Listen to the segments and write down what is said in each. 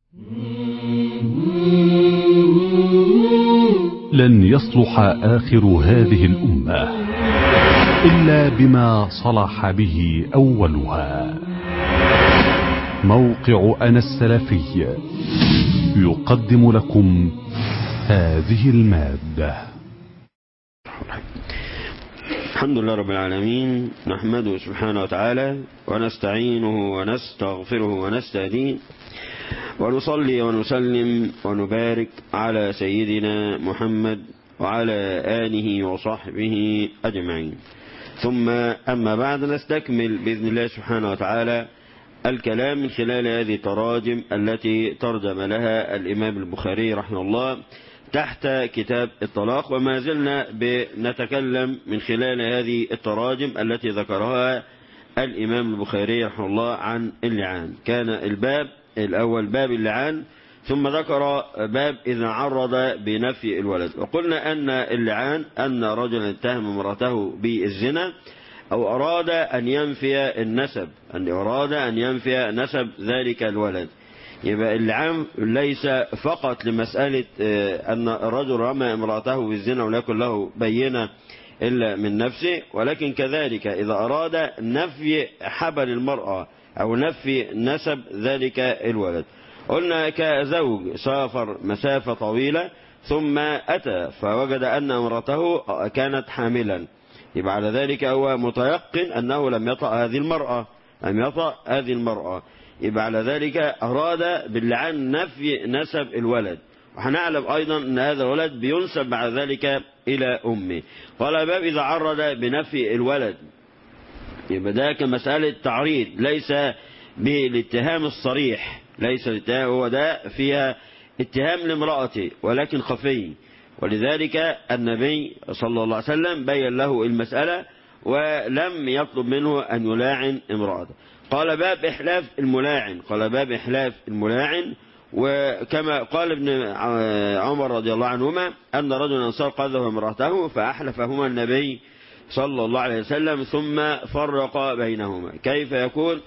لن يصلح آخر هذه الأمة إلا بما صلح به أولها موقع أنا السلفي يقدم لكم هذه المادة الحمد لله رب العالمين نحمده سبحانه وتعالى ونستعينه ونستغفره ونستهديه ونصلي ونسلم ونبارك على سيدنا محمد وعلى آله وصحبه أجمعين ثم أما بعد نستكمل بإذن الله سبحانه وتعالى الكلام من خلال هذه التراجم التي ترجم لها الإمام البخاري رحمه الله تحت كتاب الطلاق وما زلنا بنتكلم من خلال هذه التراجم التي ذكرها الإمام البخاري رحمه الله عن اللعان كان الباب الأول باب اللعان ثم ذكر باب إذا عرض بنفي الولد وقلنا أن اللعان أن رجلا اتهم امرأته بالزنا أو أراد أن ينفي النسب أن أراد أن ينفي نسب ذلك الولد يبقى اللعان ليس فقط لمسألة أن الرجل رمى امرأته بالزنا وليكن له بينة إلا من نفسه ولكن كذلك إذا أراد نفي حبل المرأة أو نفي نسب ذلك الولد قلنا كزوج سافر مسافة طويلة ثم أتى فوجد أن امرأته كانت حاملا يبقى على ذلك هو متيقن أنه لم يطأ هذه المرأة لم يطأ هذه المرأة يبقى على ذلك أراد باللعان نفي نسب الولد وهنعلم أيضا أن هذا الولد بينسب بعد ذلك إلى أمه قال باب إذا عرض بنفي الولد يبقى ده كمسألة تعريض ليس بالاتهام الصريح ليس الاتهام هو ده فيها اتهام لامرأته ولكن خفي ولذلك النبي صلى الله عليه وسلم بين له المسألة ولم يطلب منه أن يلاعن امرأته قال باب إحلاف الملاعن قال باب إحلاف الملاعن وكما قال ابن عمر رضي الله عنهما أن رجلا أنصار قذف امرأته فأحلفهما النبي صلى الله عليه وسلم ثم فرق بينهما كيف يكون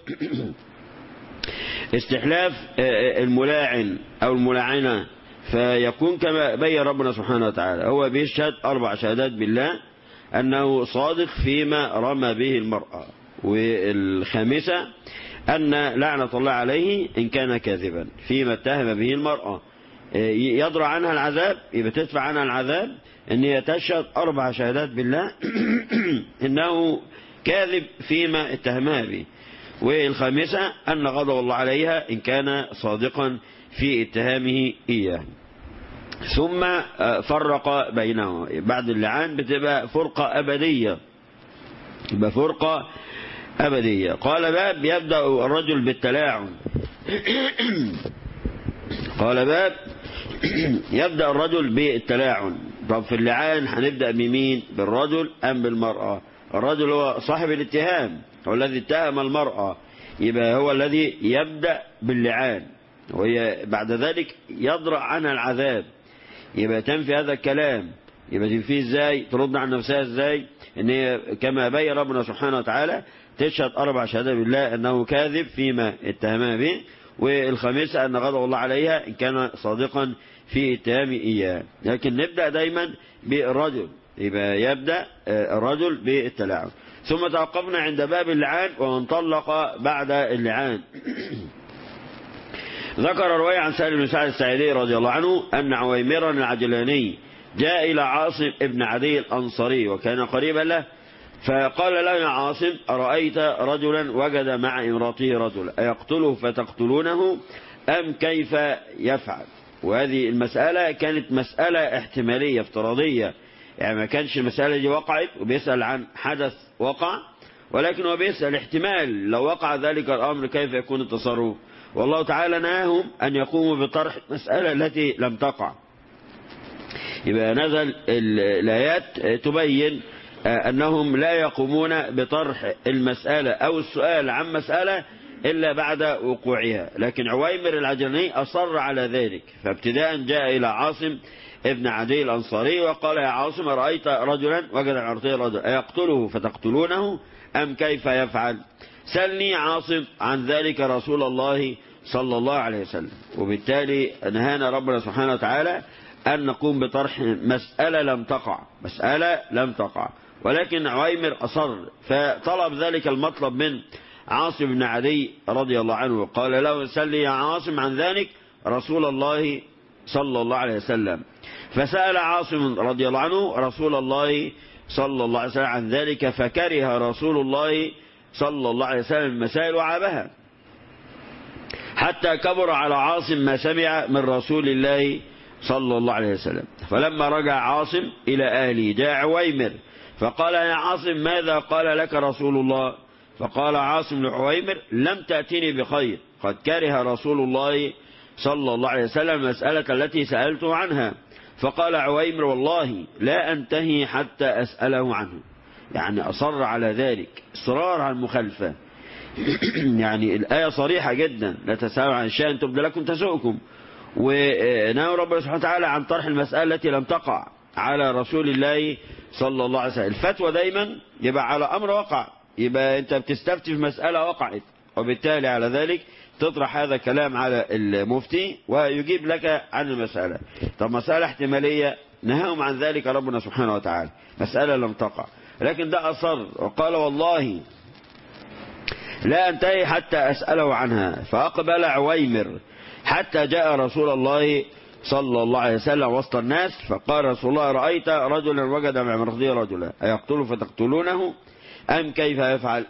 استحلاف الملاعن أو الملاعنة فيكون كما بين ربنا سبحانه وتعالى هو بيشهد أربع شهادات بالله أنه صادق فيما رمى به المرأة والخامسة أن لعنة الله عليه إن كان كاذبا فيما اتهم به المرأة يضرع عنها العذاب يبقى تدفع عنها العذاب ان هي تشهد اربع شهادات بالله انه كاذب فيما اتهمها به والخامسة ان غضب الله عليها ان كان صادقا في اتهامه اياه ثم فرق بينهما بعد اللعان بتبقى فرقة ابدية يبقى فرقة ابدية قال باب يبدأ الرجل بالتلاعن قال باب يبدأ الرجل بالتلاعن طب في اللعان هنبدأ بمين بالرجل أم بالمرأة الرجل هو صاحب الاتهام هو الذي اتهم المرأة يبقى هو الذي يبدأ باللعان وهي بعد ذلك يضرع عنها العذاب يبقى تنفي هذا الكلام يبقى تنفيه ازاي ترد عن نفسها ازاي ان هي كما بين ربنا سبحانه وتعالى تشهد أربع شهادات بالله أنه كاذب فيما اتهمها به والخامسة أن غضب الله عليها إن كان صادقا في اتهام إياه لكن نبدأ دايما بالرجل يبقى يبدأ الرجل بالتلاعب ثم توقفنا عند باب اللعان وانطلق بعد اللعان ذكر رواية عن سائل بن سعد السعيدي رضي الله عنه أن عويمرا العجلاني جاء إلى عاصم ابن عدي الأنصري وكان قريبا له فقال له يا عاصم أرأيت رجلا وجد مع امراته رجلا أيقتله فتقتلونه أم كيف يفعل وهذه المسألة كانت مسألة احتمالية افتراضية يعني ما كانش المسألة دي وقعت وبيسأل عن حدث وقع ولكن هو بيسأل احتمال لو وقع ذلك الأمر كيف يكون التصرف والله تعالى نهاهم أن يقوموا بطرح المسألة التي لم تقع يبقى نزل الآيات تبين أنهم لا يقومون بطرح المسألة أو السؤال عن مسألة إلا بعد وقوعها لكن عويمر العجلاني أصر على ذلك فابتداء جاء إلى عاصم ابن عدي الأنصاري وقال يا عاصم رأيت رجلا وجد عرطي رجلا أيقتله فتقتلونه أم كيف يفعل سلني عاصم عن ذلك رسول الله صلى الله عليه وسلم وبالتالي نهانا ربنا سبحانه وتعالى أن نقوم بطرح مسألة لم تقع مسألة لم تقع ولكن عويمر أصر فطلب ذلك المطلب من عاصم بن عدي رضي الله عنه قال له سل يا عاصم عن ذلك رسول الله صلى الله عليه وسلم فسأل عاصم رضي الله عنه رسول الله صلى الله عليه وسلم عن ذلك فكره رسول الله صلى الله عليه وسلم المسائل وعابها حتى كبر على عاصم ما سمع من رسول الله صلى الله عليه وسلم فلما رجع عاصم إلى أهله جاء عويمر فقال يا عاصم ماذا قال لك رسول الله فقال عاصم لعويمر لم تأتني بخير قد كره رسول الله صلى الله عليه وسلم المسألة التي سألته عنها فقال عويمر والله لا أنتهي حتى أسأله عنه يعني أصر على ذلك إصرار على المخالفة يعني الآية صريحة جدا لا تسألوا عن شيء تبدأ لكم تسؤكم ونهى ربنا سبحانه وتعالى عن طرح المسألة التي لم تقع على رسول الله صلى الله عليه وسلم الفتوى دايما يبقى على أمر وقع يبقى أنت بتستفتي في مسألة وقعت وبالتالي على ذلك تطرح هذا الكلام على المفتي ويجيب لك عن المسألة طب مسألة احتمالية نهاهم عن ذلك ربنا سبحانه وتعالى مسألة لم تقع لكن ده أصر وقال والله لا أنتهي حتى أسأله عنها فأقبل عويمر حتى جاء رسول الله صلى الله عليه وسلم وسط الناس فقال رسول الله رأيت رجلا وجد مع مرضيه رجلا أيقتله فتقتلونه أم كيف يفعل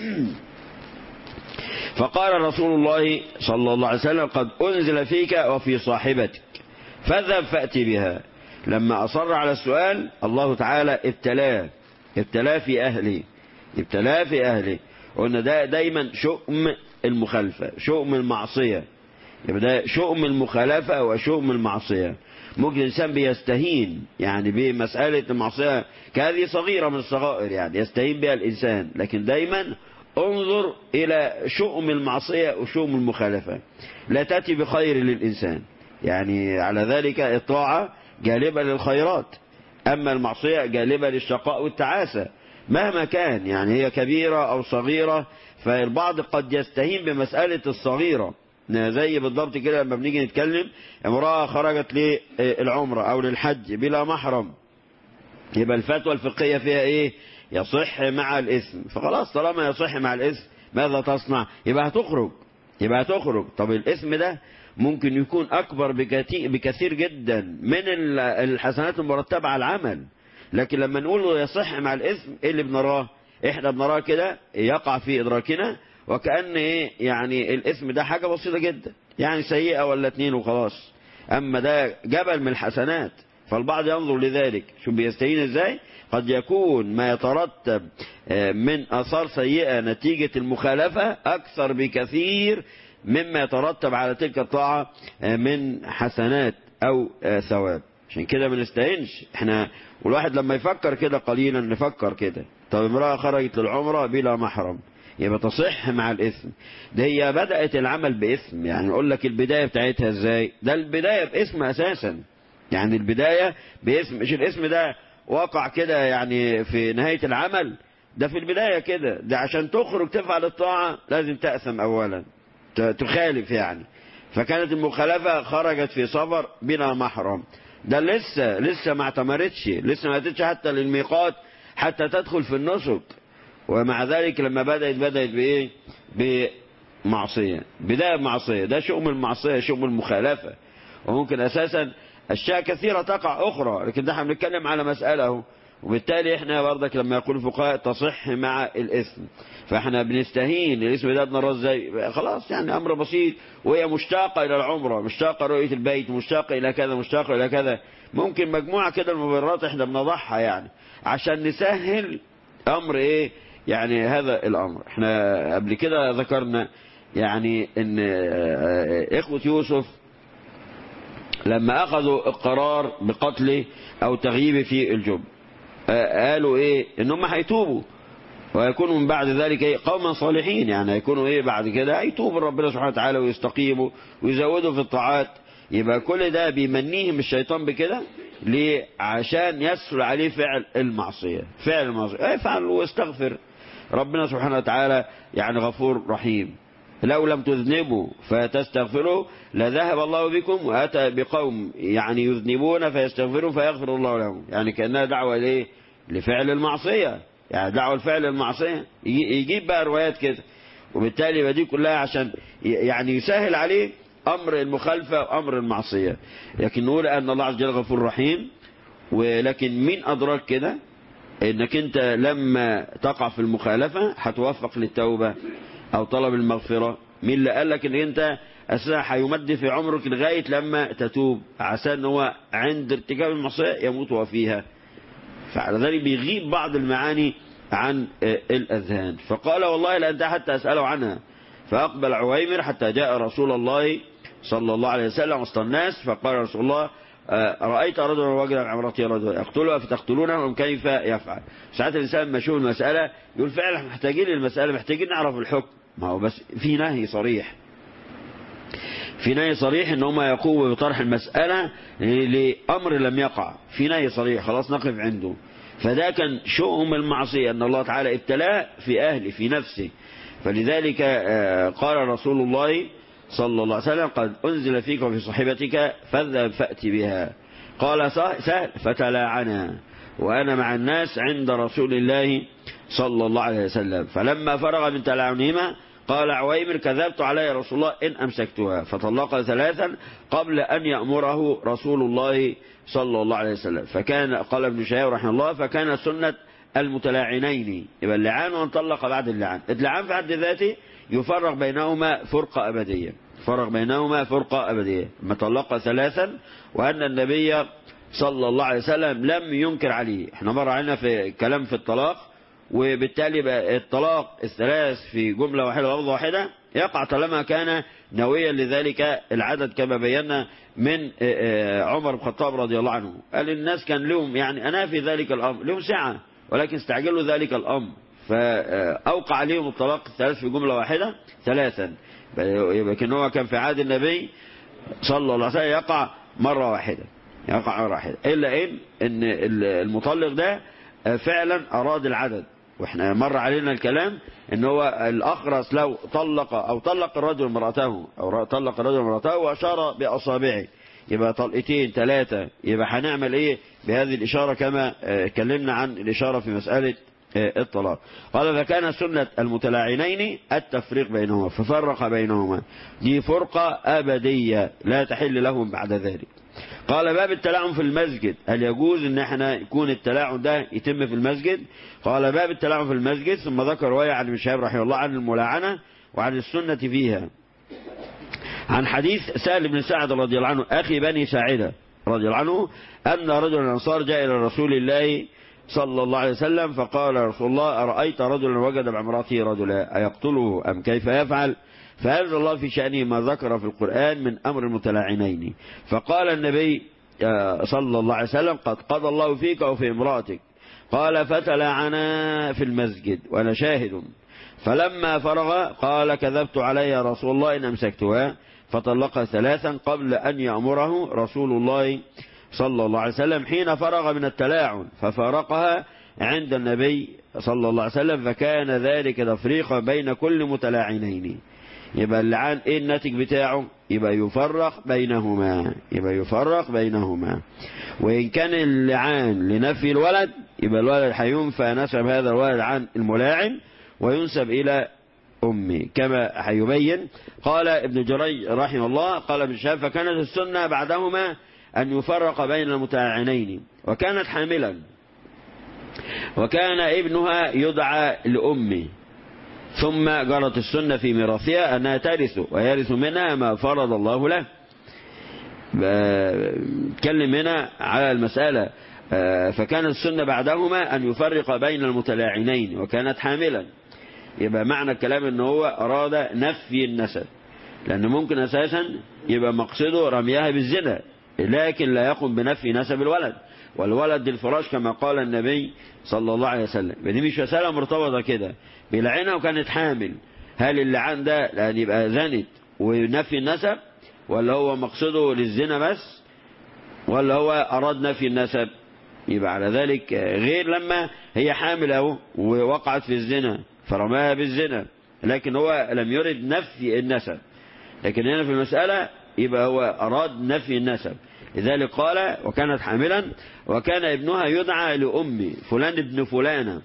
فقال رسول الله صلى الله عليه وسلم قد أنزل فيك وفي صاحبتك فاذهب فأتي بها لما أصر على السؤال الله تعالى ابتلاه ابتلاه في أهله ابتلاه في أهله قلنا ده دايما شؤم المخالفة شؤم المعصية يبقى ده شؤم المخالفة وشؤم المعصية ممكن الإنسان بيستهين يعني بمسألة المعصية كهذه صغيرة من الصغائر يعني يستهين بها الإنسان لكن دايما انظر إلى شؤم المعصية وشؤم المخالفة لا تأتي بخير للإنسان يعني على ذلك الطاعة جالبة للخيرات أما المعصية جالبة للشقاء والتعاسة مهما كان يعني هي كبيرة أو صغيرة فالبعض قد يستهين بمسألة الصغيرة زي بالضبط كده لما بنيجي نتكلم امرأة خرجت للعمرة أو للحج بلا محرم يبقى الفتوى الفقهية فيها إيه يصح مع الإثم فخلاص طالما يصح مع الإثم ماذا تصنع يبقى هتخرج يبقى هتخرج طب الإثم ده ممكن يكون أكبر بكثير جدا من الحسنات المرتبة على العمل لكن لما نقول يصح مع الإثم إيه اللي بنراه إحنا بنراه كده يقع في إدراكنا وكأن إيه يعني الإثم ده حاجة بسيطة جدا يعني سيئة ولا اتنين وخلاص أما ده جبل من الحسنات فالبعض ينظر لذلك شو بيستهين ازاي قد يكون ما يترتب من أثار سيئة نتيجة المخالفة أكثر بكثير مما يترتب على تلك الطاعة من حسنات أو ثواب عشان كده ما نستهينش احنا والواحد لما يفكر كده قليلا نفكر كده طب امرأة خرجت للعمرة بلا محرم يبقى تصح مع الإثم ده هي بدأت العمل بإثم يعني نقول لك البداية بتاعتها ازاي ده البداية بإثم أساسا يعني البداية باسم مش الاسم ده وقع كده يعني في نهاية العمل ده في البداية كده ده عشان تخرج تفعل الطاعة لازم تأثم أولا تخالف يعني فكانت المخالفة خرجت في سفر بلا محرم ده لسه لسه ما اعتمرتش لسه ما اتتش حتى للميقات حتى تدخل في النسك ومع ذلك لما بدأت بدأت بإيه بمعصية بداية بمعصية ده شؤم المعصية شؤم المخالفة وممكن أساسا أشياء كثيرة تقع أخرى لكن ده احنا بنتكلم على مسألة وبالتالي احنا برضك لما يقول الفقهاء تصح مع الاسم فاحنا بنستهين الاسم ده بنراه ازاي خلاص يعني امر بسيط وهي مشتاقة الى العمرة مشتاقة رؤية البيت مشتاقة الى كذا مشتاقة الى كذا ممكن مجموعة كده المبررات احنا بنضعها يعني عشان نسهل امر ايه يعني هذا الامر احنا قبل كده ذكرنا يعني ان اخوة يوسف لما اخذوا القرار بقتله او تغييبه في الجب قالوا ايه ان هم هيتوبوا ويكونوا من بعد ذلك ايه قوما صالحين يعني هيكونوا ايه بعد كده هيتوبوا ربنا سبحانه وتعالى ويستقيموا ويزودوا في الطاعات يبقى كل ده بيمنيهم الشيطان بكده ليه عشان يسهل عليه فعل المعصية فعل المعصية افعل واستغفر ربنا سبحانه وتعالى يعني غفور رحيم لو لم تذنبوا فتستغفروا لذهب الله بكم وأتى بقوم يعني يذنبون فيستغفرون فيغفر الله لهم يعني كأنها دعوة ليه لفعل المعصية يعني دعوة لفعل المعصية يجيب بقى روايات كده وبالتالي يبقى دي كلها عشان يعني يسهل عليه أمر المخالفة وأمر المعصية لكن نقول أن الله عز وجل غفور رحيم ولكن مين أدراك كده انك انت لما تقع في المخالفة هتوفق للتوبة او طلب المغفرة مين اللي قال لك ان انت اساسا هيمد في عمرك لغاية لما تتوب عسى ان هو عند ارتكاب المعصية يموت وفيها فعلى ذلك بيغيب بعض المعاني عن الاذهان فقال والله لا انت حتى اسأله عنها فاقبل عويمر حتى جاء رسول الله صلى الله عليه وسلم وسط الناس فقال رسول الله رأيت رجلا وجد عمرتي رجلا يقتله فتقتلونه كيف يفعل ساعات الإنسان لما يشوف المسألة يقول فعلا محتاجين المسألة محتاجين نعرف الحكم ما هو بس في نهي صريح في نهي صريح ان هم يقوموا بطرح المسألة لأمر لم يقع في نهي صريح خلاص نقف عنده فده كان شؤم المعصية ان الله تعالى ابتلاه في أهله في نفسه فلذلك قال رسول الله صلى الله عليه وسلم قد أنزل فيك وفي صحبتك فاذهب فأت بها قال سهل فتلاعنا وأنا مع الناس عند رسول الله صلى الله عليه وسلم فلما فرغ من تلاعنهما قال عويمر كذبت علي رسول الله إن أمسكتها فطلق ثلاثا قبل أن يأمره رسول الله صلى الله عليه وسلم فكان قال ابن شهاب رحمه الله فكان سنة المتلاعنين يبقى اللعان وانطلق بعد اللعان اللعان في حد ذاته يفرق بينهما فرقة أبدية فرق بينهما فرقة أبدية ما طلق ثلاثا وأن النبي صلى الله عليه وسلم لم ينكر عليه احنا مر علينا في كلام في الطلاق وبالتالي بقى الطلاق الثلاث في جملة واحدة لفظة واحدة يقع طالما كان نويا لذلك العدد كما بينا من عمر بن الخطاب رضي الله عنه قال الناس كان لهم يعني أنا في ذلك الأمر لهم سعة ولكن استعجلوا ذلك الأمر فأوقع عليهم الطلاق الثلاث في جملة واحدة ثلاثا لكن هو كان في عهد النبي صلى الله عليه وسلم يقع مرة واحدة يقع مرة واحدة إلا إن, إن المطلق ده فعلا أراد العدد واحنا مر علينا الكلام ان هو الاخرس لو طلق او طلق الرجل امراته او طلق الرجل امراته واشار باصابعه يبقى طلقتين ثلاثة يبقى هنعمل ايه بهذه الاشارة كما اتكلمنا عن الاشارة في مسألة الطلاق قال فكان سنة المتلاعنين التفريق بينهما ففرق بينهما دي فرقة أبدية لا تحل لهم بعد ذلك قال باب التلاعن في المسجد هل يجوز ان احنا يكون التلاعن ده يتم في المسجد قال باب التلاعن في المسجد ثم ذكر رواية عن ابن شهاب رحمه الله عن الملاعنة وعن السنة فيها عن حديث سهل بن سعد رضي الله عنه أخي بني ساعدة رضي الله عنه أن رجل الأنصار جاء إلى رسول الله صلى الله عليه وسلم فقال رسول الله أرأيت رجلا وجد بعمرته رجلا أيقتله أم كيف يفعل فأنزل الله في شأنه ما ذكر في القرآن من أمر المتلاعنين فقال النبي صلى الله عليه وسلم قد قضى الله فيك وفي امرأتك قال فتلاعنا في المسجد وأنا شاهد فلما فرغ قال كذبت علي يا رسول الله إن أمسكتها فطلقها ثلاثا قبل أن يأمره رسول الله صلى الله عليه وسلم حين فرغ من التلاعن ففارقها عند النبي صلى الله عليه وسلم فكان ذلك تفريقا بين كل متلاعنين يبقى اللعان ايه الناتج بتاعه يبقى يفرق بينهما يبقى يفرق بينهما وإن كان اللعان لنفي الولد يبقى الولد هينفى نسب هذا الولد عن الملاعن وينسب إلى أمي كما هيبين قال ابن جريج رحمه الله قال ابن شهاب فكانت السنة بعدهما أن يفرق بين المتلاعنين وكانت حاملا وكان ابنها يدعى لأمي ثم جرت السنة في ميراثها أنها ترث ويرث منها ما فرض الله له تكلم هنا على المسألة فكانت السنة بعدهما أن يفرق بين المتلاعنين وكانت حاملا يبقى معنى الكلام ان هو أراد نفي النسب لأن ممكن أساسا يبقى مقصده رميها بالزنا لكن لا يقوم بنفي نسب الولد والولد الفراش كما قال النبي صلى الله عليه وسلم دي مش مسألة مرتبطة كده بيلعنها وكانت حامل هل اللعان ده لأن يبقى زنت ونفي النسب ولا هو مقصده للزنا بس ولا هو أراد نفي النسب يبقى على ذلك غير لما هي حامل اهو ووقعت في الزنا فرماها بالزنا لكن هو لم يرد نفي النسب لكن هنا في المسألة يبقى هو أراد نفي النسب لذلك قال وكانت حاملا وكان ابنها يدعى لأمي فلان ابن فلانة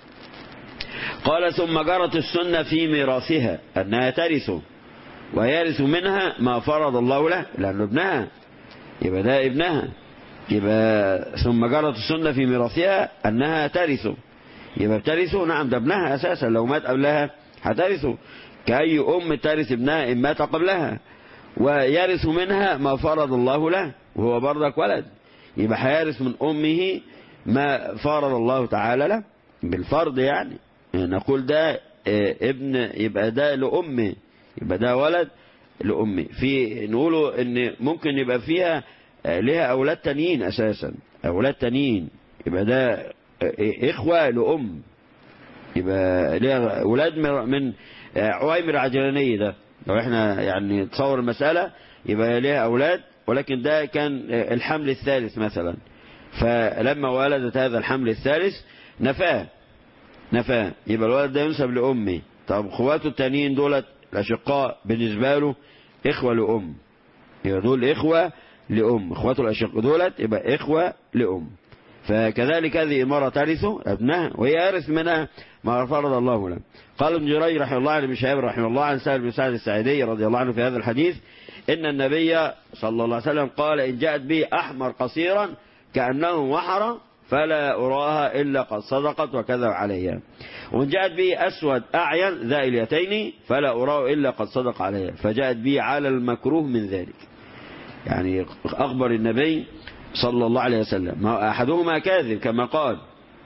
قال ثم جرت السنة في ميراثها أنها ترث ويرث منها ما فرض الله له لأنه ابنها يبقى ده ابنها يبقى ثم جرت السنة في ميراثها أنها ترث يبقى ترث نعم ده ابنها أساسا لو مات قبلها هترث كأي أم ترث ابنها إن مات قبلها ويرث منها ما فرض الله له وهو برضك ولد يبقى هيرث من أمه ما فرض الله تعالى له بالفرض يعني نقول ده ابن يبقى ده لأمه يبقى ده ولد لأمه في نقوله ان ممكن يبقى فيها لها أولاد تانيين أساسا أولاد تانيين يبقى ده إخوة لأم يبقى لها أولاد من عويمر عجلاني ده لو احنا يعني تصور المسألة يبقى لها أولاد ولكن ده كان الحمل الثالث مثلا فلما ولدت هذا الحمل الثالث نفاه نفاه يبقى الولد ده ينسب لأمي طب اخواته التانيين دولت الأشقاء بالنسبة له إخوة لأم يبقى دول إخوة لأم اخواته الأشقاء دولت يبقى إخوة لأم فكذلك هذه المرة ترث ابنها وهي يرث منها ما فرض الله له قال ابن جرير رحمه الله عن ابن شهاب رحمه الله عن سهل بن سعد السعيدي رضي الله عنه في هذا الحديث إن النبي صلى الله عليه وسلم قال إن جاءت به أحمر قصيرا كأنه وحر فلا أراها إلا قد صدقت وكذب عليها وإن جاءت به أسود أعين ذا اليتين فلا أراه إلا قد صدق عليها فجاءت به على المكروه من ذلك يعني أخبر النبي صلى الله عليه وسلم أحدهما كاذب كما قال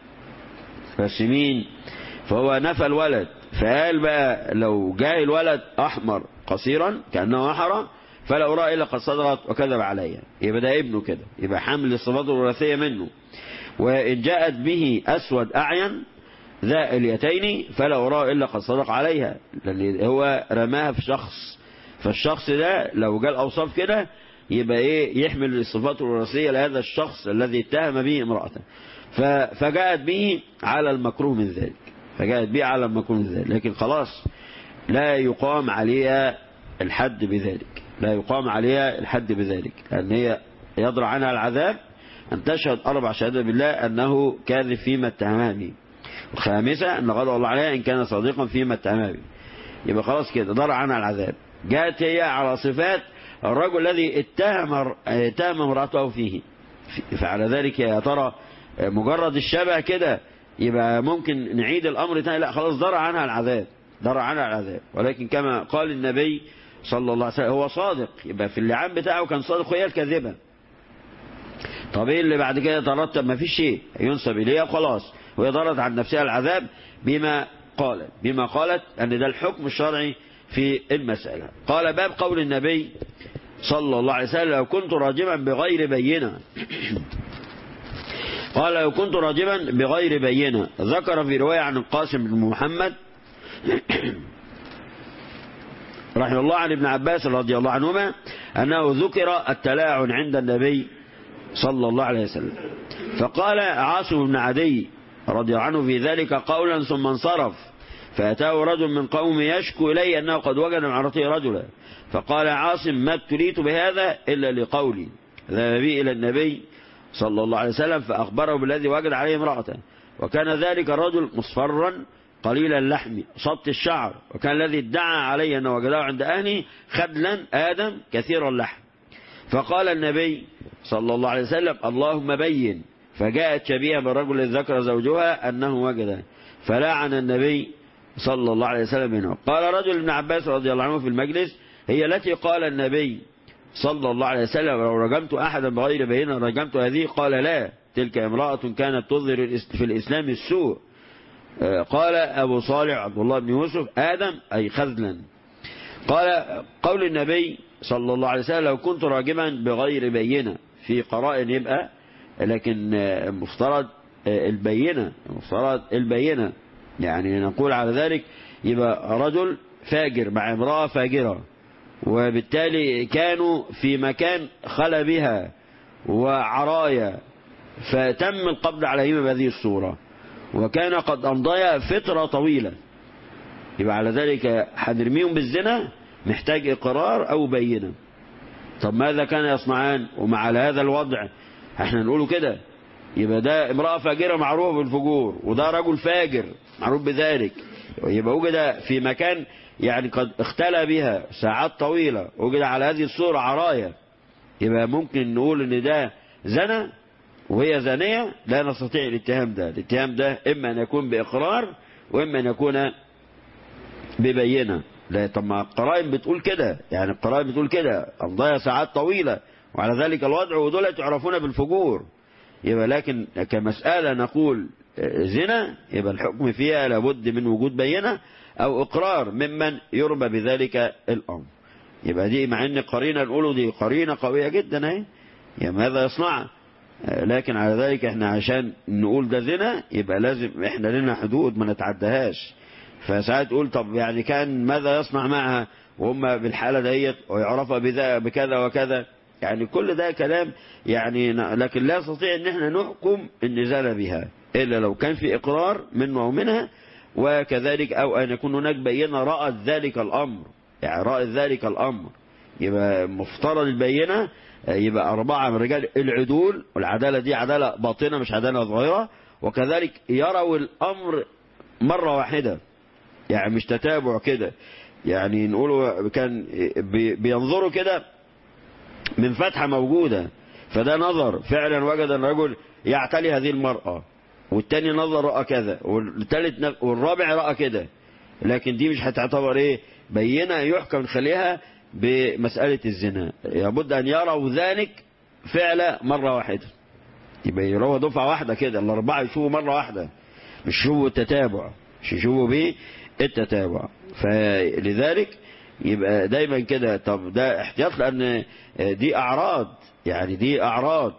فالسمين فهو نفى الولد فقال بقى لو جاء الولد أحمر قصيرا كأنه أحرى فلا أراه إلا قد صدقت وكذب عليها يبقى ده ابنه كده يبقى حمل الصفات الوراثية منه وإن جاءت به أسود أعين ذا اليتين فلا أراه إلا قد صدق عليها لأن هو رماها في شخص فالشخص ده لو جاء الأوصاف كده يبقى إيه يحمل الصفات الوراثية لهذا الشخص الذي اتهم به امرأته فجاءت به على المكروه من ذلك فجاءت به على المكروه من ذلك لكن خلاص لا يقام عليها الحد بذلك لا يقام عليها الحد بذلك لأن هي يضرع عنها العذاب أن تشهد أربع شهادة بالله أنه كاذب فيما اتهمها به الخامسة أن غضب الله عليها إن كان صادقا فيما اتهمها به يبقى خلاص كده ضرع عنها العذاب جاءت هي على صفات الرجل الذي اتهم اتهم امرأته فيه فعلى ذلك يا ترى مجرد الشبه كده يبقى ممكن نعيد الأمر تاني لا خلاص ضرع عنها العذاب ضرع عنها العذاب ولكن كما قال النبي صلى الله عليه وسلم هو صادق يبقى في اللعان بتاعه كان صادق وهي الكاذبة طب ايه اللي بعد كده ترتب ما فيش شيء ينسب اليها وخلاص وهي ضرت عن نفسها العذاب بما قالت بما قالت أن ده الحكم الشرعي في المسألة قال باب قول النبي صلى الله عليه وسلم لو كنت راجما بغير بينة قال لو كنت راجما بغير بينة ذكر في رواية عن القاسم بن محمد رحمه الله عن ابن عباس رضي الله عنهما أنه ذكر التلاعن عند النبي صلى الله عليه وسلم فقال عاصم بن عدي رضي الله عنه في ذلك قولا ثم انصرف فأتاه رجل من قوم يشكو إليه أنه قد وجد من عرته رجلا فقال عاصم ما ابتليت بهذا إلا لقولي ذهب بي إلى النبي صلى الله عليه وسلم فأخبره بالذي وجد عليه امرأته وكان ذلك الرجل مصفرا قليل اللحم صبت الشعر وكان الذي ادعى عليه أنه وجده عند أهله خدلا آدم كثير اللحم فقال النبي صلى الله عليه وسلم اللهم بين فجاءت شبيهة بالرجل الذي ذكر زوجها أنه وجده فلعن النبي صلى الله عليه وسلم منه قال رجل ابن عباس رضي الله عنه في المجلس هي التي قال النبي صلى الله عليه وسلم لو رجمت أحدا بغير بينة رجمت هذه قال لا تلك امرأة كانت تظهر في الإسلام السوء قال أبو صالح عبد الله بن يوسف آدم أي خذلا قال قول النبي صلى الله عليه وسلم لو كنت راجما بغير بينة في قرائن يبقى لكن مفترض البينة مفترض البينة يعني نقول على ذلك يبقى رجل فاجر مع امرأة فاجرة وبالتالي كانوا في مكان خلى بها وعرايا فتم القبض عليهما بهذه الصورة وكان قد أمضيا فترة طويلة يبقى على ذلك هنرميهم بالزنا محتاج إقرار أو بينة طب ماذا كان يصنعان ومع هذا الوضع احنا نقوله كده يبقى ده امرأة فاجرة معروفة بالفجور وده رجل فاجر معروف بذلك يبقى وجد في مكان يعني قد اختلى بها ساعات طويلة وجد على هذه الصورة عراية يبقى ممكن نقول ان ده زنا وهي زانية لا نستطيع الاتهام ده الاتهام ده اما ان يكون باقرار واما ان يكون ببينة لا طب ما القرائن بتقول كده يعني القرائن بتقول كده أمضايا ساعات طويلة وعلى ذلك الوضع ودول يعرفون بالفجور يبقى لكن كمسألة نقول زنا يبقى الحكم فيها لابد من وجود بينة أو إقرار ممن يربى بذلك الأمر يبقى دي مع ان قرينة نقوله دي قرينة قوية جدا اهي يعني ماذا يصنع لكن على ذلك احنا عشان نقول ده زنا يبقى لازم احنا لنا حدود ما نتعدهاش فساعات تقول طب يعني كان ماذا يصنع معها وهم بالحالة ديت ويعرفها بذا بكذا وكذا يعني كل ده كلام يعني لكن لا نستطيع ان احنا نحكم النزال بها الا لو كان في اقرار منه ومنها وكذلك او ان يكون هناك بينة رأت ذلك الامر يعني رأت ذلك الامر يبقى مفترض البينة يبقى أربعة من رجال العدول والعدالة دي عدالة باطنة مش عدالة ظاهرة وكذلك يروا الأمر مرة واحدة يعني مش تتابع كده يعني نقوله كان بينظروا كده من فتحة موجودة فده نظر فعلا وجد أن الرجل يعتلي هذه المرأة والتاني نظر رأى كذا والثالث والرابع رأى كده لكن دي مش هتعتبر ايه بينة يحكم خليها بمسألة الزنا لابد أن يروا ذلك فعل مرة واحدة يبقى يروها دفعة واحدة كده الأربعة يشوفوا مرة واحدة مش يشوفوا التتابع مش يشوفوا بيه التتابع فلذلك يبقى دايما كده طب ده احتياط لأن دي أعراض يعني دي أعراض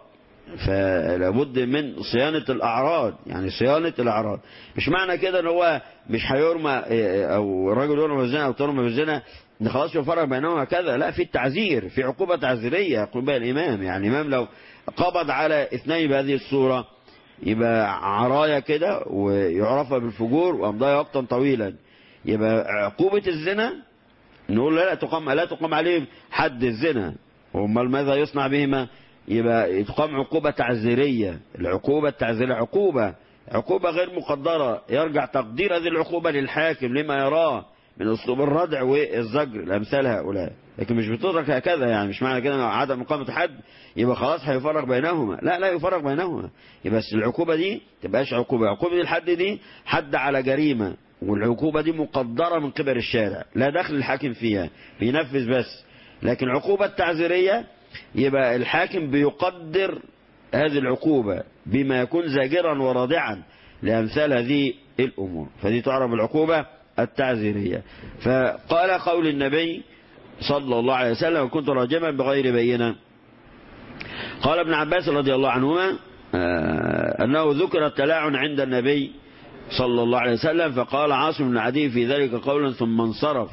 فلابد من صيانة الأعراض يعني صيانة الأعراض مش معنى كده ان هو مش هيرمى او رجل يرمى بالزنا او ترمى بالزنا ان خلاص يفرق بينهما كذا لا في التعزير في عقوبة تعزيرية يقول بها الإمام يعني الإمام لو قبض على اثنين بهذه الصورة يبقى عراية كده ويعرفها بالفجور وأمضاها وقتا طويلا يبقى عقوبة الزنا نقول لا تقام لا تقام عليهم حد الزنا وامال ماذا يصنع بهما يبقى تقام عقوبة تعزيرية العقوبة التعزيرية عقوبة عقوبة غير مقدرة يرجع تقدير هذه العقوبة للحاكم لما يراه من اسلوب الردع والزجر الامثال هؤلاء لكن مش بتدرك هكذا يعني مش معنى كده عدم اقامه حد يبقى خلاص هيفرق بينهما لا لا يفرق بينهما يبقى بس العقوبه دي تبقاش عقوبه عقوبه الحد دي حد على جريمه والعقوبه دي مقدره من قبل الشارع لا دخل الحاكم فيها بينفذ بس لكن العقوبه التعزيريه يبقى الحاكم بيقدر هذه العقوبه بما يكون زاجرا ورادعا لامثال هذه الامور فدي تعرف العقوبه التعزيرية فقال قول النبي صلى الله عليه وسلم كنت راجما بغير بينة قال ابن عباس رضي الله عنهما أنه ذكر التلاعن عند النبي صلى الله عليه وسلم فقال عاصم بن عدي في ذلك قولا ثم انصرف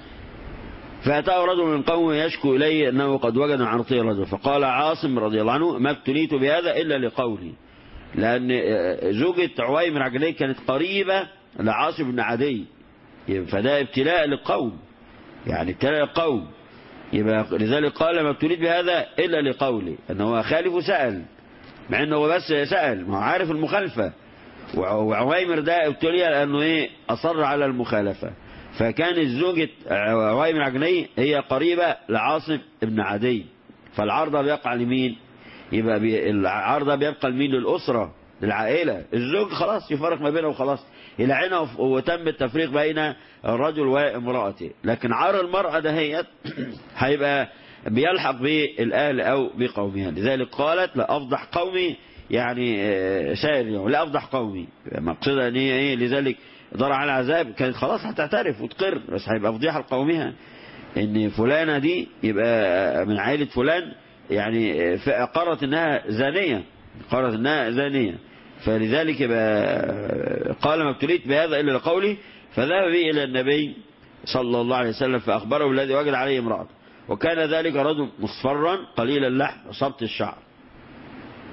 فأتاه رجل من قومه يشكو إليه أنه قد وجد عرطي رجل فقال عاصم رضي الله عنه ما ابتليت بهذا إلا لقولي لأن زوجة عويمر عجلي كانت قريبة لعاصم بن عدي فده ابتلاء للقوم يعني ابتلاء القوم يبقى لذلك قال ما ابتليت بهذا إلا لقولي أنه خالف سأل مع أنه بس سأل ما هو عارف المخالفة وعويمر ده ابتلي لأنه إيه أصر على المخالفة فكان الزوجة عويمر عجني هي قريبة لعاصم بن عدي فالعرضة بيقع لمين يبقى بي العرضة بيبقى لمين للأسرة للعائلة الزوج خلاص يفرق ما بينه وخلاص يلعنه وتم التفريق بين الرجل وامرأته لكن عار المرأة دهيت هيبقى بيلحق بالأهل أو بقومها لذلك قالت لا أفضح قومي يعني سائر يوم لا أفضح قومي مقصدها أن هي إيه لذلك ضرع على العذاب كانت خلاص هتعترف وتقر بس هيبقى فضيحة لقومها ان فلانة دي يبقى من عائلة فلان يعني قررت انها زانية قررت انها زانية فلذلك يبقى قال ما ابتليت بهذا إلا لقولي فذهب به إلى النبي صلى الله عليه وسلم فأخبره الذي وجد عليه امرأة وكان ذلك رجل مصفرا قليل اللحم وصبت الشعر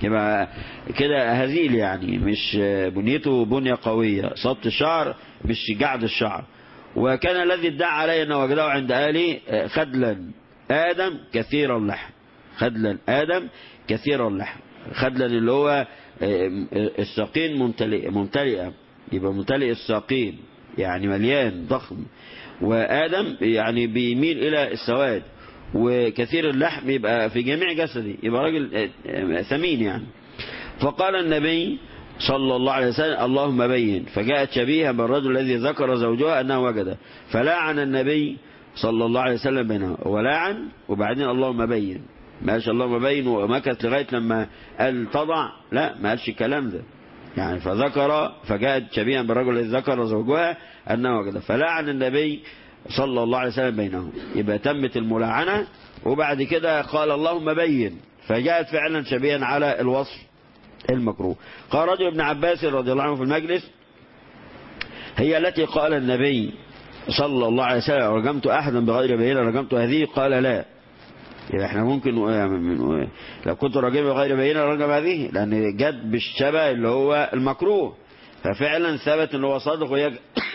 يبقى كده هزيل يعني مش بنيته بنية قوية صبت الشعر مش جعد الشعر وكان الذي ادعى عليه أنه وجده عند آلي خدلا آدم كثير اللحم خدلا آدم كثير اللحم خدلا اللي هو الساقين ممتلئة ممتلئة يبقى ممتلئ الساقين يعني مليان ضخم وآدم يعني بيميل إلى السواد وكثير اللحم يبقى في جميع جسدي يبقى راجل ثمين يعني فقال النبي صلى الله عليه وسلم اللهم بين فجاءت شبيهة بالرجل الذي ذكر زوجها أنه وجده فلاعن النبي صلى الله عليه وسلم بينه ولعن وبعدين اللهم بين ما قالش اللهم بين ومكث لغاية لما قال تضع لا ما قالش الكلام ده يعني فذكر فجاءت شبيها بالرجل الذي ذكر زوجها أنه وجده فلعن النبي صلى الله عليه وسلم بينهم يبقى تمت الملاعنة وبعد كده قال اللهم بين فجاءت فعلا شبيها على الوصف المكروه قال رجل ابن عباس رضي الله عنه في المجلس هي التي قال النبي صلى الله عليه وسلم رجمت أحدا بغير بينة رجمت هذه قال لا يبقى احنا ممكن لو كنت راجم بغير بينة رجم هذه لأن جت بالشبه اللي هو المكروه ففعلا ثبت ان هو صادق وهي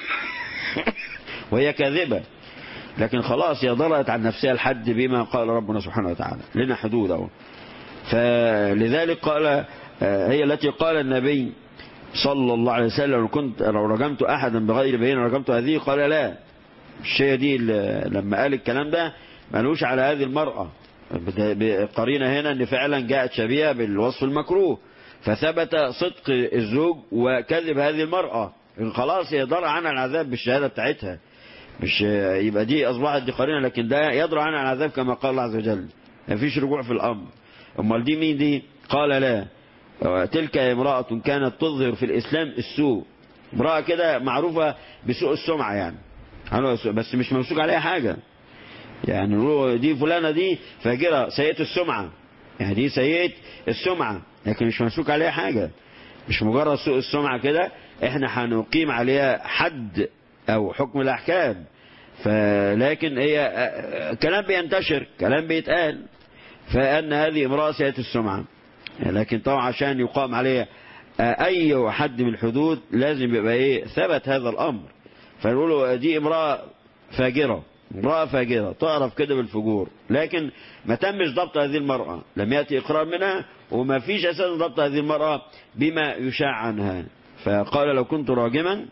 وهي كاذبة لكن خلاص هي ضرأت عن نفسها الحد بما قال ربنا سبحانه وتعالى لنا حدود اهو فلذلك قال هي التي قال النبي صلى الله عليه وسلم لو كنت لو رجمت احدا بغير بينة رجمت هذه قال لا الشيء دي لما قال الكلام ده ملوش على هذه المرأة قرينة هنا ان فعلا جاءت شبيهة بالوصف المكروه فثبت صدق الزوج وكذب هذه المرأة خلاص يدرى عنها العذاب بالشهادة بتاعتها مش يبقى دي أصبحت دي قرينة لكن ده يدرى عنها العذاب كما قال الله عز وجل مفيش رجوع في الأمر أمال دي مين دي قال لا تلك امرأة كانت تظهر في الإسلام السوء امرأة كده معروفة بسوء السمعة يعني بس مش ممسوك عليها حاجة يعني دي فلانة دي فاجرة سيئة السمعة يعني دي سيئة السمعة لكن مش ممسوك عليها حاجة مش مجرد سوء السمعة كده احنا هنقيم عليها حد او حكم الاحكام فلكن هي كلام بينتشر كلام بيتقال فان هذه امرأة سيئة السمعة لكن طبعا عشان يقام عليها اي حد من الحدود لازم يبقى ايه ثبت هذا الامر فنقولوا دي امرأة فاجرة امرأة فاجرة تعرف كده بالفجور لكن ما تمش ضبط هذه المرأة لم يأتي إقرار منها وما فيش أساس ضبط هذه المرأة بما يشاع عنها فقال لو كنت راجما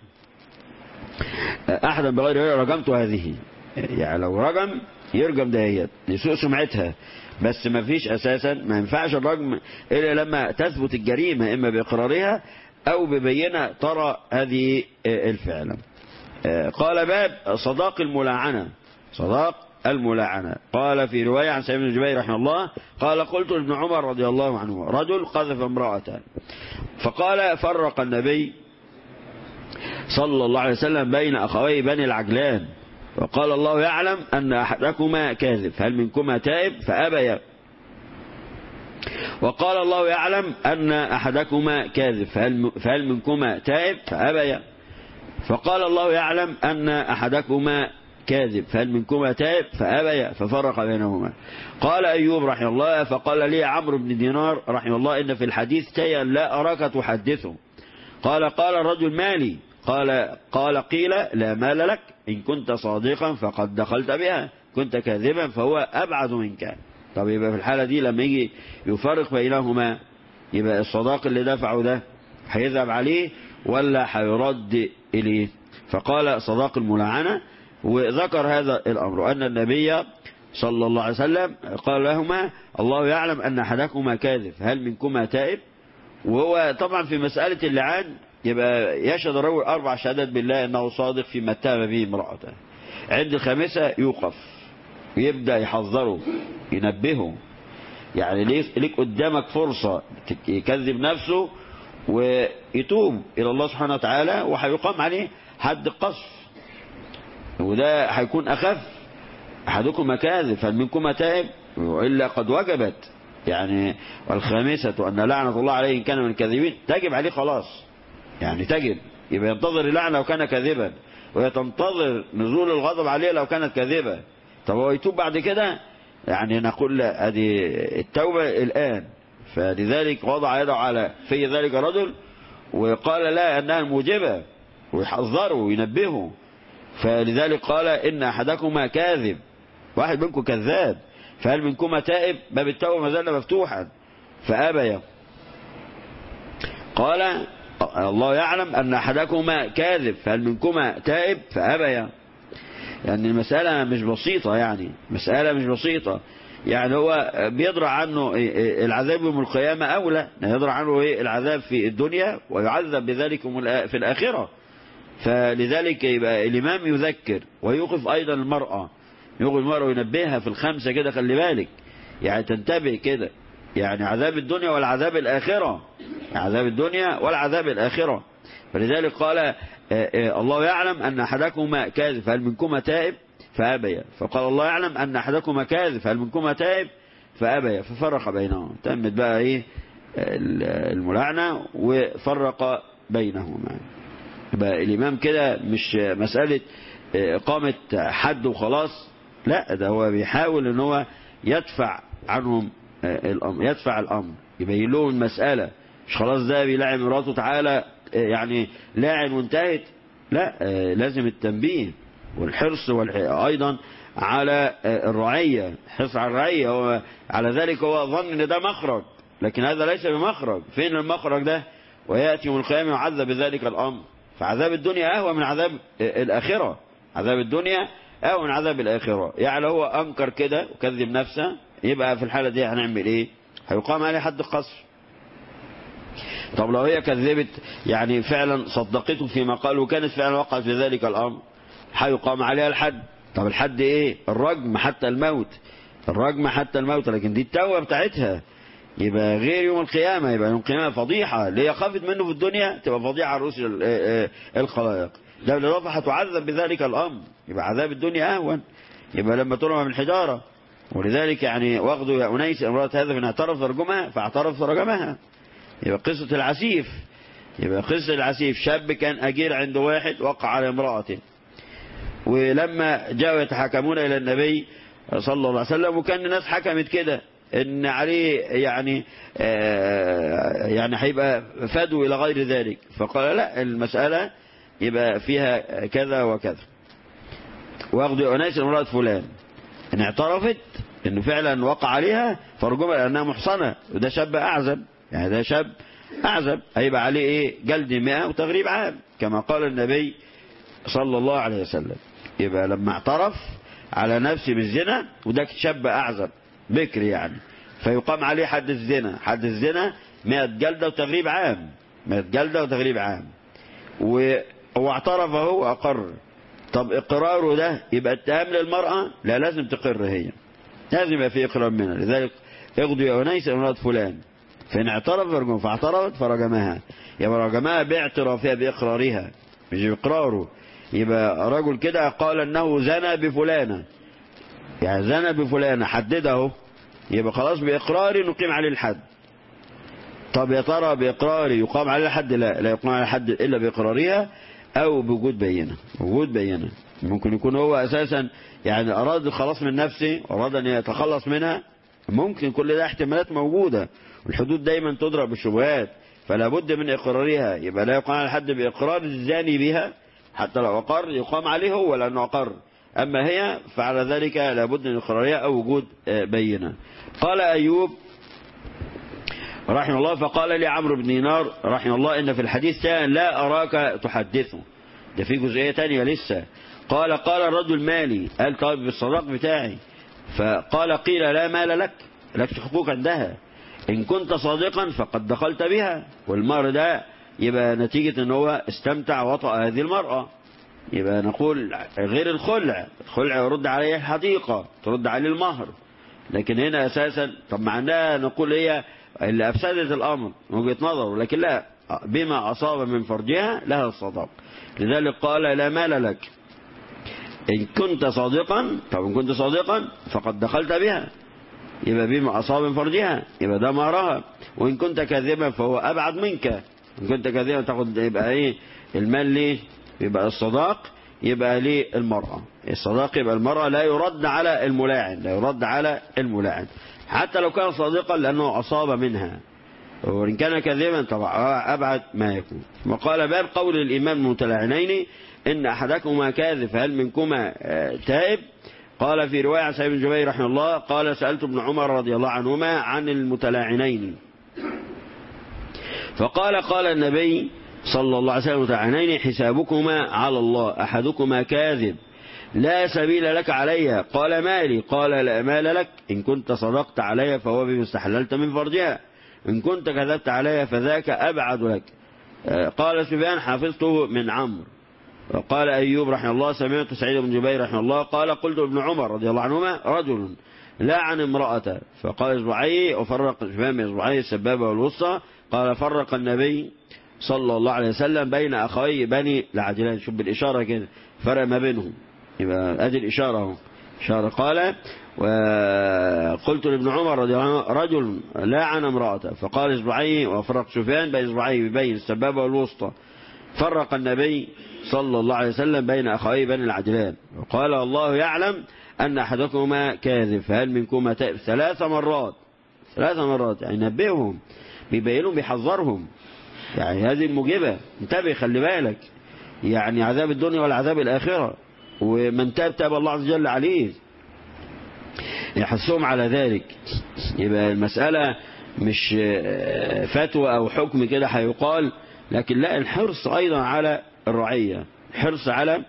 أحدا بغير رجمت هذه يعني لو رجم يرجم دهيت لسوء سمعتها بس ما فيش أساسا ما ينفعش الرجم إلا لما تثبت الجريمة إما بإقرارها أو ببينة ترى هذه الفعل قال باب صداق الملاعنة صداق الملاعنة قال في رواية عن سيد بن جبير رحمه الله قال قلت لابن عمر رضي الله عنه رجل قذف امرأة فقال فرق النبي صلى الله عليه وسلم بين أخوي بني العجلان وقال الله يعلم أن أحدكما كاذب هل منكما تائب فأبيا وقال الله يعلم أن أحدكما كاذب فهل, فهل منكما تائب فأبيا فقال الله يعلم أن أحدكما كاذب فهل منكما تائب فأبيا ففرق بينهما قال أيوب رحمه الله فقال لي عمرو بن دينار رحمه الله إن في الحديث شيئا لا أراك تحدثه قال قال الرجل مالي قال قال قيل لا مال لك إن كنت صادقا فقد دخلت بها كنت كاذبا فهو أبعد منك طب يبقى في الحالة دي لما يجي يفرق بينهما يبقى الصداق اللي دفعه ده هيذهب عليه ولا هيرد إليه فقال صداق الملاعنة وذكر هذا الأمر أن النبي صلى الله عليه وسلم قال لهما الله يعلم أن أحدكما كاذب هل منكما تائب وهو طبعا في مسألة اللعان يبقى يشهد الرجل أربع شهادات بالله أنه صادق فيما اتهم به امرأته عند الخامسة يوقف يبدأ يحذره ينبهه يعني ليك قدامك فرصة يكذب نفسه ويتوب إلى الله سبحانه وتعالى وهيقام عليه حد القصف وده هيكون أخف أحدكم كاذب فمنكم تائب وإلا قد وجبت يعني والخامسة أن لعنة الله عليه إن كان من الكاذبين تجب عليه خلاص يعني تجب يبقى ينتظر اللعنة لو كان كاذبا وهي تنتظر نزول الغضب عليه لو كانت كاذبة طب هو يتوب بعد كده يعني نقول لا هذه التوبة الآن فلذلك وضع يده على في ذلك الرجل وقال لا أنها الموجبة ويحذره وينبهه فلذلك قال إن أحدكما كاذب واحد منكم كذاب فهل منكما تائب باب التوبة ما زال مفتوحا فأبيا قال الله يعلم أن أحدكما كاذب فهل منكما تائب فأبيا يعني المسألة مش بسيطة يعني مسألة مش بسيطة يعني هو بيدرع عنه العذاب يوم القيامة أولى يدرع عنه العذاب في الدنيا ويعذب بذلك في الآخرة فلذلك يبقى الإمام يذكر ويوقف أيضا المرأة يوقف المرأة وينبهها في الخمسة كده خلي بالك يعني تنتبه كده يعني عذاب الدنيا والعذاب الآخرة عذاب الدنيا والعذاب الآخرة فلذلك قال الله يعلم أن أحدكما كاذب فهل منكما تائب فأبيا فقال الله يعلم أن أحدكما كاذب هل منكما تائب فأبيا ففرق بينهم تمت بقى إيه الملعنة وفرق بينهما يبقى الإمام كده مش مسألة إقامة حد وخلاص لا ده هو بيحاول ان هو يدفع عنهم الأمر يدفع الأمر يبين لهم المسألة مش خلاص ده بيلاعب مراته تعالى يعني لاعب وانتهت لا لازم التنبيه والحرص أيضا على الرعية حرص على الرعية هو على ذلك هو ظن ان ده مخرج لكن هذا ليس بمخرج فين المخرج ده ويأتي يوم القيامة يعذب بذلك الأمر فعذاب الدنيا أهوى من عذاب الآخرة عذاب الدنيا أهوى من عذاب الآخرة يعني هو أنكر كده وكذب نفسه يبقى في الحالة دي هنعمل إيه هيقام عليه حد القصر طب لو هي كذبت يعني فعلا صدقته فيما قال وكانت فعلا وقعت في ذلك الأمر هيقام عليها الحد طب الحد إيه الرجم حتى الموت الرجم حتى الموت لكن دي التوبة بتاعتها يبقى غير يوم القيامة يبقى يوم القيامة فضيحة اللي هي خافت منه في الدنيا تبقى فضيحة على رؤوس الخلائق ده بالإضافة هتعذب بذلك الأمر يبقى عذاب الدنيا أهون يبقى لما ترمى من حجارة ولذلك يعني واخذوا يا أنيس امرأة هذا من اعترف فرجمها فاعترف فرجمها يبقى قصة العسيف يبقى قصة العسيف شاب كان أجير عند واحد وقع على امرأته ولما جاءوا يتحكمون إلى النبي صلى الله عليه وسلم وكان الناس حكمت كده ان عليه يعني آه يعني هيبقى فدو الى غير ذلك فقال لا المسألة يبقى فيها كذا وكذا واخذوا اناس امرأة فلان ان اعترفت انه فعلا وقع عليها فرجمها لانها محصنة وده شاب اعزب يعني ده شاب اعزب هيبقى عليه ايه جلد مئة وتغريب عام كما قال النبي صلى الله عليه وسلم يبقى لما اعترف على نفسه بالزنا وده شاب اعزب بكر يعني فيقام عليه حد الزنا حد الزنا 100 جلدة وتغريب عام 100 جلدة وتغريب عام وهو اعترف هو أقر طب إقراره ده يبقى اتهام للمرأة لا لازم تقر هي لازم يبقى في إقرار منها لذلك اغدوا يا أنيس امرأة فلان فإن اعترف فرجم فاعترفت فرجمها يبقى رجمها باعترافها بإقرارها مش بإقراره يبقى رجل كده قال أنه زنى بفلانة يعني زنى بفلانة حدده يبقى خلاص بإقراري نقيم عليه الحد طب يا ترى بإقراري يقام عليه الحد لا لا يقام عليه الحد إلا بإقرارها أو بوجود بينة وجود بينة ممكن يكون هو أساسا يعني أراد الخلاص من نفسه أراد أن يتخلص منها ممكن كل ده احتمالات موجودة والحدود دايما تضرب بالشبهات فلا بد من إقرارها يبقى لا يقام على الحد بإقرار الزاني بها حتى لو أقر يقام عليه هو لأنه أقر أما هي فعلى ذلك لابد من إقرارها أو وجود بينة قال أيوب رحمه الله فقال لي عمرو بن دينار رحمه الله إن في الحديث لا أراك تحدثه ده في جزئية تانية لسه قال قال الرجل مالي قال طيب بالصداق بتاعي فقال قيل لا مال لك لك حقوق عندها إن كنت صادقا فقد دخلت بها والمهر ده يبقى نتيجة ان هو استمتع وطأ هذه المرأة يبقى نقول غير الخلع الخلع يرد عليه الحديقة ترد عليه المهر لكن هنا أساسا طب معناها نقول هي اللي أفسدت الأمر من وجهة نظره لكن لا بما أصاب من فرجها لها الصداق لذلك قال لا مال لك إن كنت صادقا طب إن كنت صادقا فقد دخلت بها يبقى بما أصاب من فرجها يبقى ده مهرها وإن كنت كاذبا فهو أبعد منك إن كنت كاذبا تاخد يبقى إيه المال ليه يبقى الصداق يبقى للمرأة الصداق يبقى المرأة لا يرد على الملاعن لا يرد على الملاعن حتى لو كان صادقا لأنه أصاب منها وإن كان كذبا طبعا أبعد ما يكون وقال باب قول الإمام المتلاعنين إن أحدكما كاذب هل منكما تائب قال في رواية عن سعيد بن جبير رحمه الله قال سألت ابن عمر رضي الله عنهما عن المتلاعنين فقال قال النبي صلى الله عليه وسلم المتلاعنين حسابكما على الله أحدكما كاذب لا سبيل لك علي قال مالي قال لا مال لك إن كنت صدقت علي فهو بما استحللت من فرجها إن كنت كذبت علي فذاك أبعد لك قال سفيان حفظته من عمرو وقال أيوب رحمه الله سمعت سعيد بن جبير رحمه الله قال قلت ابن عمر رضي الله عنهما رجل لا عن امرأة فقال اصبعي وفرق سفيان اصبعي السبابة والوسطى قال فرق النبي صلى الله عليه وسلم بين أخوي بني العجلان شوف بالإشارة كده فرق ما بينهم يبقى ادي الإشارة اهو إشارة قال وقلت لابن عمر رضي الله عنه رجل لا عن امرأة فقال اصبعي وفرق سفيان بين اصبعي بين السبابة والوسطى فرق النبي صلى الله عليه وسلم بين أخوي بني العجلان وقال الله يعلم أن أحدكما كاذب فهل منكما تائب ثلاث مرات ثلاث مرات يعني نبئهم بيبينهم بيحذرهم يعني هذه المجيبة انتبه خلي بالك يعني عذاب الدنيا والعذاب الآخرة ومن تاب تاب الله عز وجل عليه يحثهم على ذلك يبقى المسألة مش فتوى أو حكم كده هيقال لكن لا الحرص أيضا على الرعية حرص على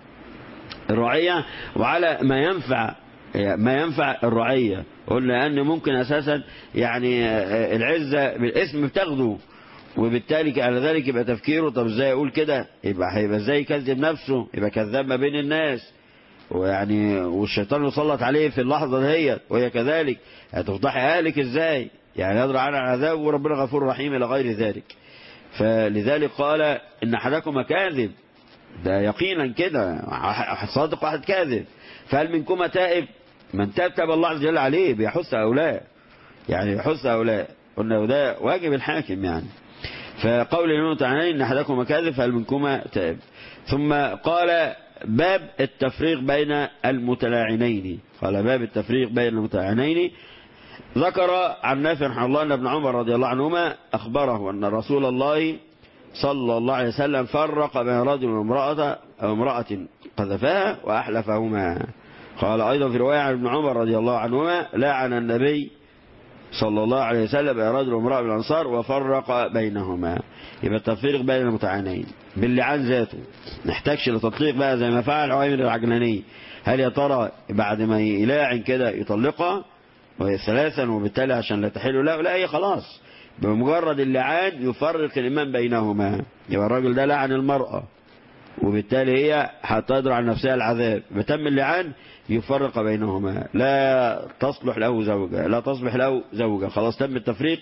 الرعية وعلى ما ينفع ما ينفع الرعية قلنا أن ممكن أساسا يعني العزة بالاسم بتاخده وبالتالي على ذلك يبقى تفكيره طب ازاي يقول كده يبقى هيبقى ازاي يكذب نفسه يبقى كذاب ما بين الناس ويعني والشيطان يسلط عليه في اللحظة دهيت وهي كذلك هتفضحي اهلك ازاي يعني يدرى عنها العذاب وربنا غفور رحيم الى غير ذلك فلذلك قال ان احدكما كاذب ده يقينا كده صادق واحد كاذب فهل منكما تائب من تاب تاب الله عز وجل عليه بيحث هؤلاء يعني يحث هؤلاء قلنا وده واجب الحاكم يعني فقول الإمام تعالى إن أحدكما كاذب فهل منكما تائب ثم قال باب التفريق بين المتلاعنين قال باب التفريق بين المتلاعنين ذكر عن نافع رحمه الله أن ابن عمر رضي الله عنهما أخبره أن رسول الله صلى الله عليه وسلم فرق بين رجل وامرأة أو امرأة قذفها وأحلفهما قال أيضا في رواية عن ابن عمر رضي الله عنهما لعن النبي صلى الله عليه وسلم بين رجل وامرأة من الأنصار وفرق بينهما يبقى التفريق بين المتعانين باللعان ذاته نحتاجش لتطليق بقى زي ما فعل عوامر العجلاني هل يا ترى بعد ما يلاعن كده يطلقها وهي ثلاثا وبالتالي عشان لا تحل لا لا هي خلاص بمجرد اللعان يفرق الإمام بينهما يبقى الراجل ده لعن المرأة وبالتالي هي هتدرع عن نفسها العذاب بتم اللعان يفرق بينهما لا تصلح له زوجة لا تصبح له زوجة خلاص تم التفريق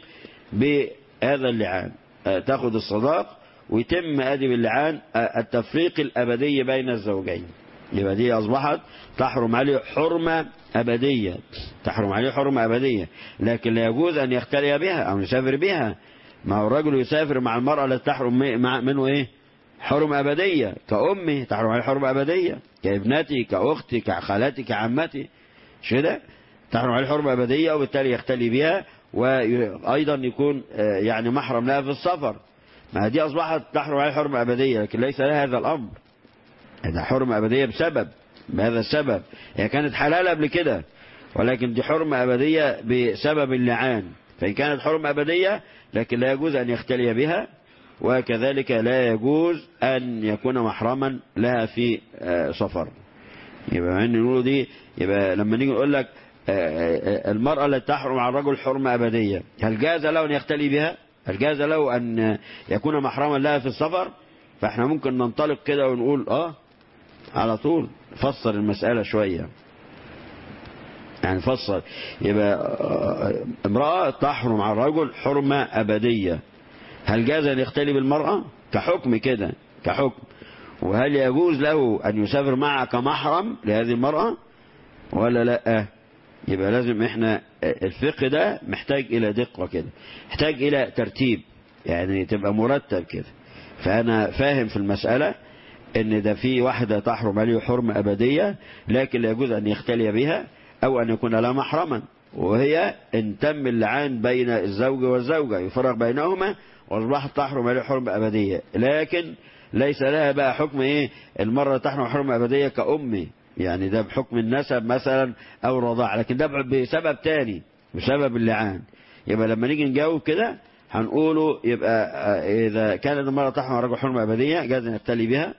بهذا اللعان تاخد الصداق ويتم أدب اللعان التفريق الأبدي بين الزوجين يبقى دي أصبحت تحرم عليه حرمة أبدية تحرم عليه حرمة أبدية لكن لا يجوز أن يختلي بها أو يسافر بها ما هو الرجل يسافر مع المرأة التي تحرم منه إيه حرمة أبدية كأمي تحرم عليه حرمة أبدية كابنتي كأختي كخالتي كعمتي مش كده تحرم عليه حرمة أبدية وبالتالي يختلي بها وأيضا يكون يعني محرم لها في السفر ما دي أصبحت تحرم عليه حرمة أبدية لكن ليس لها هذا الأمر هذا حرمة أبدية بسبب بهذا السبب هي كانت حلال قبل كده ولكن دي حرمة أبدية بسبب اللعان فإن كانت حرمة أبدية لكن لا يجوز أن يختلي بها وكذلك لا يجوز أن يكون محرما لها في سفر يبقى ان نقول دي يبقى لما نيجي نقول لك المرأة التي تحرم على الرجل حرمة أبدية هل جاز له أن يختلي بها هل جاز له أن يكون محرما لها في السفر فاحنا ممكن ننطلق كده ونقول اه على طول فسر المسألة شوية يعني فسر يبقى امرأة تحرم على الرجل حرمة أبدية هل جاز أن يختلي بالمرأة كحكم كده كحكم وهل يجوز له أن يسافر معها كمحرم لهذه المرأة ولا لا يبقى لازم احنا الفقه ده محتاج إلى دقة كده محتاج إلى ترتيب يعني تبقى مرتب كده فأنا فاهم في المسألة ان ده في واحدة تحرم عليه حرمة أبدية لكن لا يجوز أن يختلي بها أو أن يكون لها محرما وهي ان تم اللعان بين الزوج والزوجة يفرق بينهما واصبحت تحرم عليه حرمة أبدية لكن ليس لها بقى حكم ايه المرة تحرم حرمة أبدية كأمي يعني ده بحكم النسب مثلا أو الرضاع لكن ده بسبب تاني بسبب اللعان يبقى لما نيجي نجاوب كده هنقوله يبقى إذا كانت المرة تحرم رجل حرمة أبدية جاز أن يبتلي بها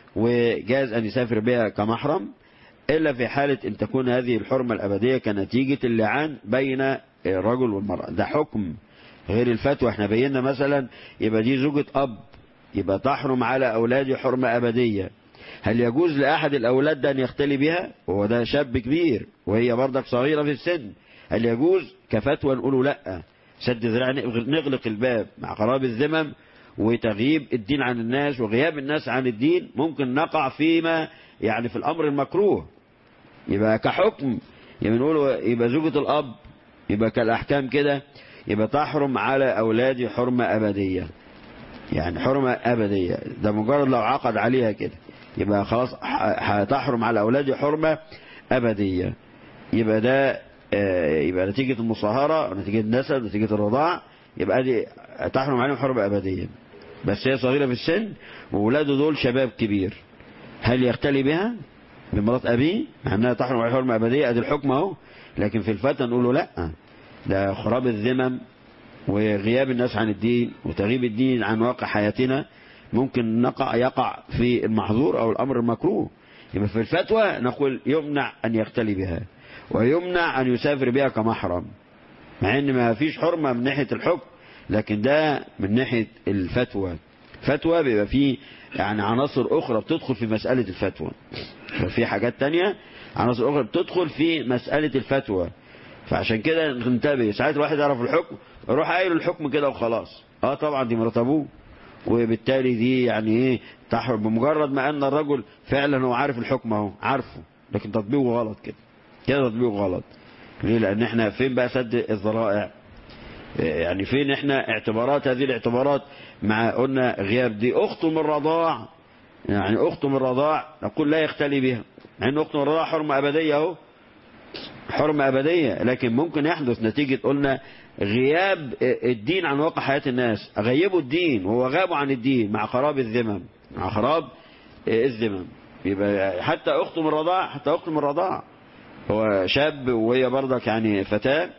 وجاز أن يسافر بها كمحرم إلا في حالة أن تكون هذه الحرمة الأبدية كنتيجة اللعان بين الرجل والمرأة ده حكم غير الفتوى احنا بينا مثلا يبقى دي زوجة أب يبقى تحرم على أولاده حرمة أبدية هل يجوز لأحد الأولاد ده أن يختلي بها وهو ده شاب كبير وهي برضك صغيرة في السن هل يجوز كفتوى نقوله لا سد ذراع نغلق الباب مع قراب الذمم وتغييب الدين عن الناس وغياب الناس عن الدين ممكن نقع فيما يعني في الأمر المكروه يبقى كحكم يبقى نقول يبقى زوجة الأب يبقى كالأحكام كده يبقى تحرم على أولادي حرمة أبدية يعني حرمة أبدية ده مجرد لو عقد عليها كده يبقى خلاص هتحرم على أولادي حرمة أبدية يبقى ده يبقى نتيجة المصاهرة نتيجة النسب نتيجة الرضاع يبقى دي تحرم عليهم حرمة أبدية بس هي صغيرة في السن وولاده دول شباب كبير هل يختلي بها بمرات أبيه مع أنها تحرم عليه حرمة أبدية أدي الحكم أهو لكن في الفتى نقول له لا ده خراب الذمم وغياب الناس عن الدين وتغيب الدين عن واقع حياتنا ممكن نقع يقع في المحظور أو الأمر المكروه يبقى في الفتوى نقول يمنع أن يختلي بها ويمنع أن يسافر بها كمحرم مع أن ما فيش حرمة من ناحية الحكم لكن ده من ناحية الفتوى فتوى بيبقى فيه يعني عناصر أخرى بتدخل في مسألة الفتوى ففي حاجات تانية عناصر أخرى بتدخل في مسألة الفتوى فعشان كده ننتبه ساعات الواحد يعرف الحكم يروح قايل الحكم كده وخلاص اه طبعا دي مرات ابوه وبالتالي دي يعني ايه تحرم بمجرد ما ان الرجل فعلا هو عارف الحكم اهو عارفه لكن تطبيقه غلط كده كده تطبيقه غلط ليه لان احنا فين بقى سد الذرائع يعني فين احنا اعتبارات هذه الاعتبارات مع قلنا غياب دي اخته من الرضاع يعني اخته من الرضاع نقول لا يختلي بها مع ان اخته من الرضاع حرمه ابديه اهو حرمه ابديه لكن ممكن يحدث نتيجه قلنا غياب الدين عن واقع حياه الناس غيبوا الدين وهو غابوا عن الدين مع خراب الذمم مع خراب الذمم يبقى حتى اخته من الرضاع حتى اخته من الرضاع هو شاب وهي برضك يعني فتاه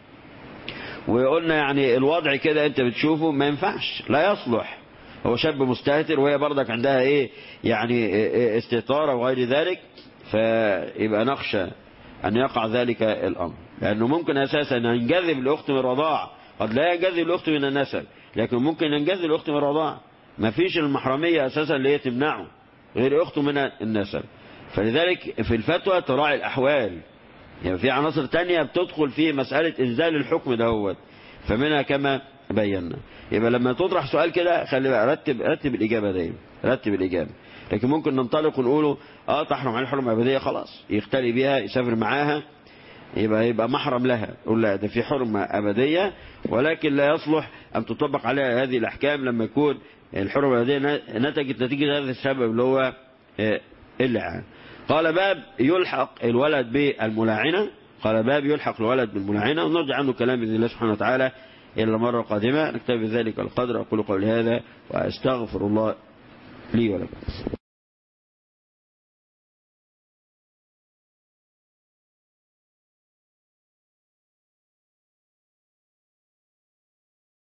وقلنا يعني الوضع كده انت بتشوفه ما ينفعش لا يصلح هو شاب مستهتر وهي برضك عندها ايه يعني استطارة وغير ذلك فيبقى نخشى ان يقع ذلك الامر لانه ممكن اساسا ينجذب الاخت من الرضاع قد لا ينجذب الاخت من النسب لكن ممكن ينجذب الاخت من الرضاع ما فيش المحرمية اساسا اللي هي تمنعه غير اخته من النسب فلذلك في الفتوى تراعي الاحوال يعني في عناصر تانية بتدخل في مسألة إنزال الحكم دهوت فمنها كما بينا يبقى لما تطرح سؤال كده خلي بقى رتب رتب الإجابة دايما رتب الإجابة لكن ممكن ننطلق ونقوله اه تحرم عليه حرمة أبدية خلاص يختلي بيها يسافر معاها يبقى يبقى محرم لها يقول لا ده في حرمة أبدية ولكن لا يصلح أن تطبق عليها هذه الأحكام لما يكون الحرمة الأبدية نتجت نتيجة هذا السبب اللي هو اللعان قال باب يلحق الولد بالملاعنة قال باب يلحق الولد بالملاعنة ونرجع عنه كلام بإذن الله سبحانه وتعالى إلى المرة القادمة نكتب ذلك القدر أقول قولي هذا وأستغفر الله لي ولكم